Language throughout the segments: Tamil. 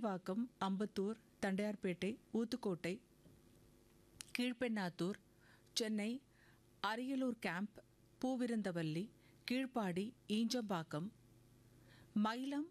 முகலிவாக்கம் அம்பத்தூர் தண்டையார்பேட்டை ஊத்துக்கோட்டை கீழ்பெண்ணாத்தூர் சென்னை அரியலூர் கேம்ப் பூவிருந்தவல்லி கீழ்ப்பாடி ஈஞ்சம்பாக்கம் மயிலம்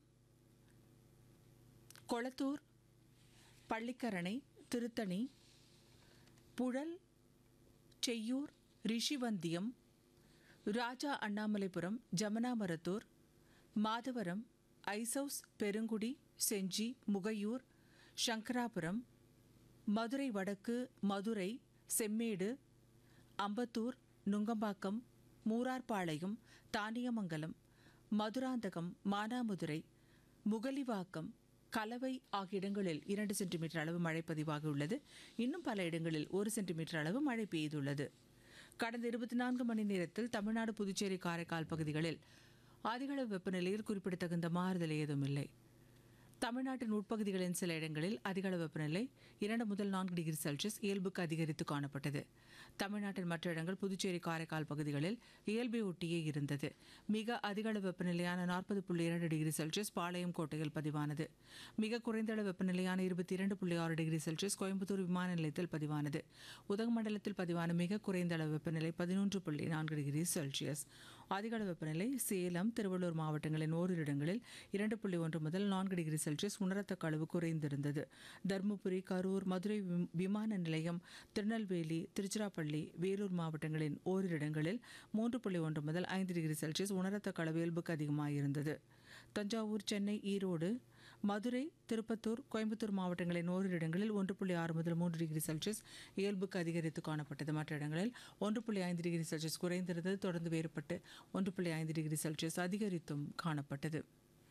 கொளத்தூர் பள்ளிக்கரணை திருத்தணி புழல் செய்யூர் ரிஷிவந்தியம் ராஜா அண்ணாமலைபுரம் ஜமனாமரத்தூர் மாதவரம் ஐசவுஸ் பெருங்குடி செஞ்சி முகையூர் சங்கராபுரம் மதுரை வடக்கு மதுரை செம்மேடு அம்பத்தூர் நுங்கம்பாக்கம் மூரார்பாளையம் தானியமங்கலம் மதுராந்தகம் மானாமதுரை முகலிவாக்கம் கலவை ஆகிய இடங்களில் இரண்டு சென்டிமீட்டர் அளவு மழை பதிவாகியுள்ளது இன்னும் பல இடங்களில் ஒரு சென்டிமீட்டர் அளவு மழை பெய்துள்ளது கடந்த இருபத்தி நான்கு மணி நேரத்தில் தமிழ்நாடு புதுச்சேரி காரைக்கால் பகுதிகளில் அதிகளவு வெப்பநிலையில் குறிப்பிடத்தகுந்த மாறுதல் ஏதும் இல்லை தமிழ்நாட்டின் உட்பகுதிகளின் சில இடங்களில் அதிகளவு வெப்பநிலை இரண்டு முதல் நான்கு டிகிரி செல்சியஸ் இயல்புக்கு அதிகரித்து காணப்பட்டது தமிழ்நாட்டின் மற்ற இடங்கள் புதுச்சேரி காரைக்கால் பகுதிகளில் இயல்பை ஒட்டியே இருந்தது மிக அதிகளவு வெப்பநிலையான நாற்பது புள்ளி இரண்டு டிகிரி செல்சியஸ் பாளையம் கோட்டையில் பதிவானது மிக குறைந்த அளவு வெப்பநிலையான இருபத்தி இரண்டு புள்ளி ஆறு டிகிரி செல்சியஸ் கோயம்புத்தூர் விமான நிலையத்தில் பதிவானது உதகமண்டலத்தில் பதிவான மிக குறைந்த அளவு வெப்பநிலை பதினொன்று புள்ளி நான்கு டிகிரி செல்சியஸ் அதிகளவு வெப்பநிலை சேலம் திருவள்ளூர் மாவட்டங்களின் ஓரிரு இடங்களில் இரண்டு புள்ளி ஒன்று முதல் நான்கு டிகிரி செல்சியஸ் உணரத்தக்க அளவு குறைந்திருந்தது தருமபுரி கரூர் மதுரை விம்- விமான நிலையம் திருநெல்வேலி திருச்சிராப்பள்ளி வேலூர் மாவட்டங்களின் ஓரிரு இடங்களில் மூன்று புள்ளி ஒன்று முதல் ஐந்து டிகிரி செல்சியஸ் உணரத்தக்க அளவு இயல்புக்கு அதிகமாக இருந்தது தஞ்சாவூர் சென்னை ஈரோடு மதுரை திருப்பத்தூர் கோயம்புத்தூர் மாவட்டங்களின் ஓரிரு இடங்களில் ஒன்று புள்ளி ஆறு முதல் மூன்று டிகிரி செல்சியஸ் இயல்புக்கு அதிகரித்து காணப்பட்டது மற்ற இடங்களில் ஒன்று புள்ளி ஐந்து டிகிரி செல்சியஸ் குறைந்திருந்தது தொடர்ந்து வேறுபட்டு ஒன்று புள்ளி ஐந்து டிகிரி செல்சியஸ் அதிகரித்தும் காணப்பட்டது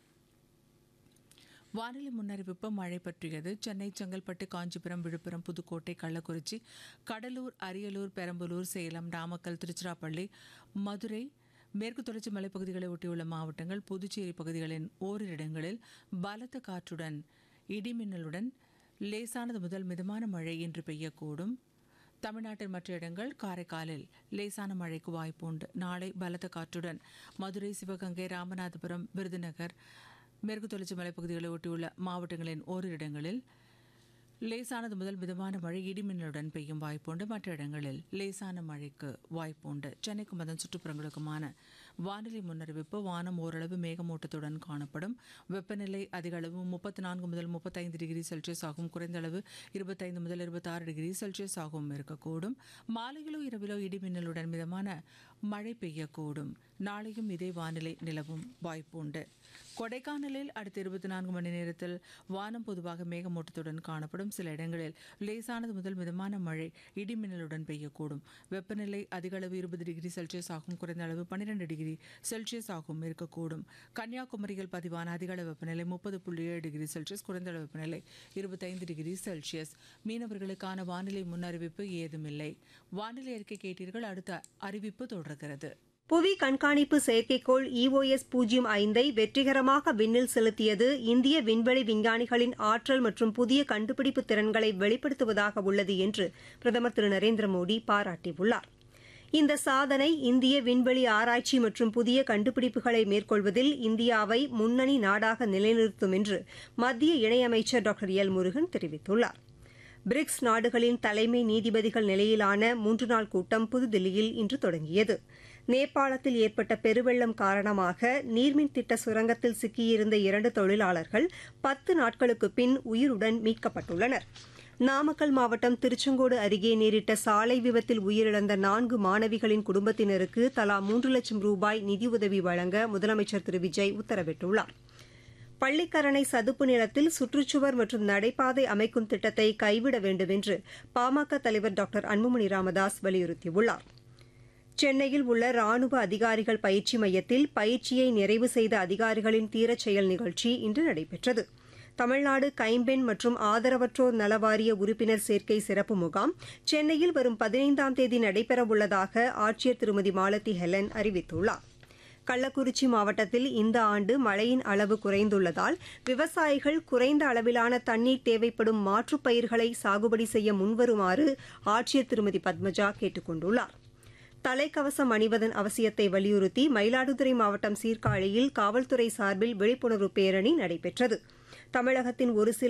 வானிலை முன்னறிவிப்பு மழை பற்றியது சென்னை செங்கல்பட்டு காஞ்சிபுரம் விழுப்புரம் புதுக்கோட்டை கள்ளக்குறிச்சி கடலூர் அரியலூர் பெரம்பலூர் சேலம் நாமக்கல் திருச்சிராப்பள்ளி மதுரை மேற்கு தொடர்ச்சி மலைப்பகுதிகளை ஒட்டியுள்ள மாவட்டங்கள் புதுச்சேரி பகுதிகளின் ஓரிரு இடங்களில் பலத்த காற்றுடன் இடிமின்னலுடன் லேசானது முதல் மிதமான மழை இன்று பெய்யக்கூடும் தமிழ்நாட்டின் மற்ற இடங்கள் காரைக்காலில் லேசான மழைக்கு வாய்ப்பு உண்டு நாளை பலத்த காற்றுடன் மதுரை சிவகங்கை ராமநாதபுரம் விருதுநகர் மேற்கு தொடர்ச்சி மலைப்பகுதிகளை ஒட்டியுள்ள மாவட்டங்களின் ஓரிரு இடங்களில் லேசானது முதல் மிதமான மழை இடிமின்னலுடன் பெய்யும் வாய்ப்புண்டு மற்ற இடங்களில் லேசான மழைக்கு வாய்ப்புண்டு சென்னைக்கும் அதன் சுற்றுப்புறங்களுக்குமான வானிலை முன்னறிவிப்பு வானம் ஓரளவு மேகமூட்டத்துடன் காணப்படும் வெப்பநிலை அதிக அளவு முப்பத்தி நான்கு முதல் முப்பத்தைந்து டிகிரி செல்சியஸ் ஆகும் குறைந்த அளவு இருபத்தைந்து முதல் இருபத்தாறு டிகிரி செல்சியஸ் ஆகவும் இருக்கக்கூடும் மாலையிலோ இரவிலோ இடிமின்னலுடன் மிதமான மழை பெய்யக்கூடும் நாளையும் இதே வானிலை நிலவும் வாய்ப்புண்டு கொடைக்கானலில் அடுத்த இருபத்தி நான்கு மணி நேரத்தில் வானம் பொதுவாக மேகமூட்டத்துடன் காணப்படும் சில இடங்களில் லேசானது முதல் மிதமான மழை இடிமின்னலுடன் பெய்யக்கூடும் வெப்பநிலை அதிக அளவு இருபது டிகிரி செல்சியஸ் ஆகும் குறைந்த அளவு பன்னிரெண்டு டிகிரி செல்சியஸ் ஆகும் இருக்கக்கூடும் கன்னியாகுமரியில் பதிவான அதிக அளவு வெப்பநிலை முப்பது புள்ளி ஏழு டிகிரி செல்சியஸ் குறைந்த அளவு வெப்பநிலை இருபத்தைந்து டிகிரி செல்சியஸ் மீனவர்களுக்கான வானிலை முன்னறிவிப்பு ஏதுமில்லை வானிலை அறிக்கை கேட்டீர்கள் அடுத்த அறிவிப்பு தொடர்கிறது புவி கண்காணிப்பு செயற்கைக்கோள் இஓஎஸ் பூஜ்ஜியம் ஐந்தை வெற்றிகரமாக விண்ணில் செலுத்தியது இந்திய விண்வெளி விஞ்ஞானிகளின் ஆற்றல் மற்றும் புதிய கண்டுபிடிப்பு திறன்களை வெளிப்படுத்துவதாக உள்ளது என்று பிரதமர் திரு நரேந்திர மோடி பாராட்டியுள்ளார் இந்த சாதனை இந்திய விண்வெளி ஆராய்ச்சி மற்றும் புதிய கண்டுபிடிப்புகளை மேற்கொள்வதில் இந்தியாவை முன்னணி நாடாக நிலைநிறுத்தும் என்று மத்திய இணையமைச்சர் டாக்டர் எல் முருகன் தெரிவித்துள்ளார் பிரிக்ஸ் நாடுகளின் தலைமை நீதிபதிகள் நிலையிலான மூன்று நாள் கூட்டம் புதுதில்லியில் இன்று தொடங்கியது நேபாளத்தில் ஏற்பட்ட பெருவெள்ளம் காரணமாக நீர்மின் திட்ட சுரங்கத்தில் சிக்கியிருந்த இரண்டு தொழிலாளர்கள் பத்து நாட்களுக்கு பின் உயிருடன் மீட்கப்பட்டுள்ளனர் நாமக்கல் மாவட்டம் திருச்செங்கோடு அருகே நேரிட்ட சாலை விபத்தில் உயிரிழந்த நான்கு மாணவிகளின் குடும்பத்தினருக்கு தலா மூன்று லட்சம் ரூபாய் நிதியுதவி வழங்க முதலமைச்சர் திரு விஜய் உத்தரவிட்டுள்ளார் பள்ளிக்கரணை சதுப்பு நிலத்தில் சுற்றுச்சுவர் மற்றும் நடைபாதை அமைக்கும் திட்டத்தை கைவிட வேண்டும் என்று பாமக தலைவர் டாக்டர் அன்புமணி ராமதாஸ் வலியுறுத்தியுள்ளார் சென்னையில் உள்ள ராணுவ அதிகாரிகள் பயிற்சி மையத்தில் பயிற்சியை நிறைவு செய்த அதிகாரிகளின் தீரச் செயல் நிகழ்ச்சி இன்று நடைபெற்றது தமிழ்நாடு கைம்பெண் மற்றும் ஆதரவற்றோர் நலவாரிய உறுப்பினர் சேர்க்கை சிறப்பு முகாம் சென்னையில் வரும் பதினைந்தாம் தேதி நடைபெறவுள்ளதாக ஆட்சியர் திருமதி மாலதி ஹெலன் அறிவித்துள்ளார் கள்ளக்குறிச்சி மாவட்டத்தில் இந்த ஆண்டு மழையின் அளவு குறைந்துள்ளதால் விவசாயிகள் குறைந்த அளவிலான தண்ணீர் தேவைப்படும் மாற்றுப் பயிர்களை சாகுபடி செய்ய முன்வருமாறு ஆட்சியர் திருமதி பத்மஜா கேட்டுக் கொண்டுள்ளார் தலைக்கவசம் அணிவதன் அவசியத்தை வலியுறுத்தி மயிலாடுதுறை மாவட்டம் சீர்காழியில் காவல்துறை சார்பில் விழிப்புணர்வு பேரணி நடைபெற்றது தமிழகத்தின் ஒரு சில